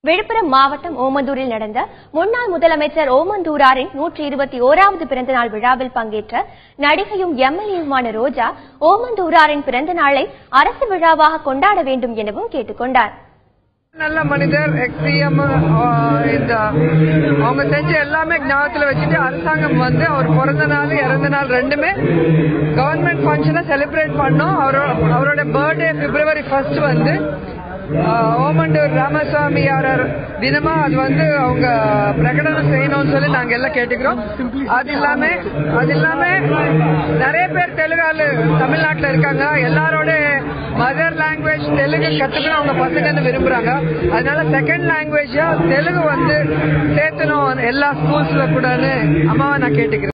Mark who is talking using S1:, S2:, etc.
S1: விழுப்புரம் மாவட்டம் ஓமந்தூரில் நடந்த முன்னாள் முதலமைச்சர் ஓமந்தூராரின் நூற்றி இருபத்தி ஓராவது பிறந்தநாள் விழாவில் பங்கேற்ற நடிகையும் எம்எல்ஏவுமான ரோஜா ஓமந்தூராரின் பிறந்த நாளை அரசு விழாவாக கொண்டாட வேண்டும் எனவும் கேட்டுக்கொண்டார்
S2: நல்ல மனிதர் எக்ஸிஎம் இந்த அவங்க செஞ்ச எல்லாமே ஞாபகத்துல வச்சுட்டு அரசாங்கம் வந்து அவர் பிறந்த நாள் இறந்த நாள் ரெண்டுமே கவர்மெண்ட் ஃபங்க்ஷனை செலிப்ரேட் பண்ணோம் அவரோட அவரோட பர்த்டே பிப்ரவரி ஃபர்ஸ்ட் வந்து ஆஹ், ஓமண்டூர் ராமசாமி யாரர் தினமா அது வந்து அவங்க பிரகடனம் செய்யணும்னு சொல்லி நாங்க எல்லாம் கேட்டுக்கிறோம் அது இல்லாம அது இல்லாம நிறைய பேர் தெலுங்காலு தமிழ்நாட்டுல இருக்காங்க எல்லாரோட மதர் லாங்குவேஜ் தெலுங்கு கத்துக்கணும் அவங்க பசங்கன்னு விரும்புறாங்க அதனால செகண்ட் லாங்குவேஜா தெலுங்கு வந்து சேர்த்தணும் எல்லா ஸ்கூல்ஸ்ல கூடன்னு அம்மாவை நான் கேட்டுக்கிறேன்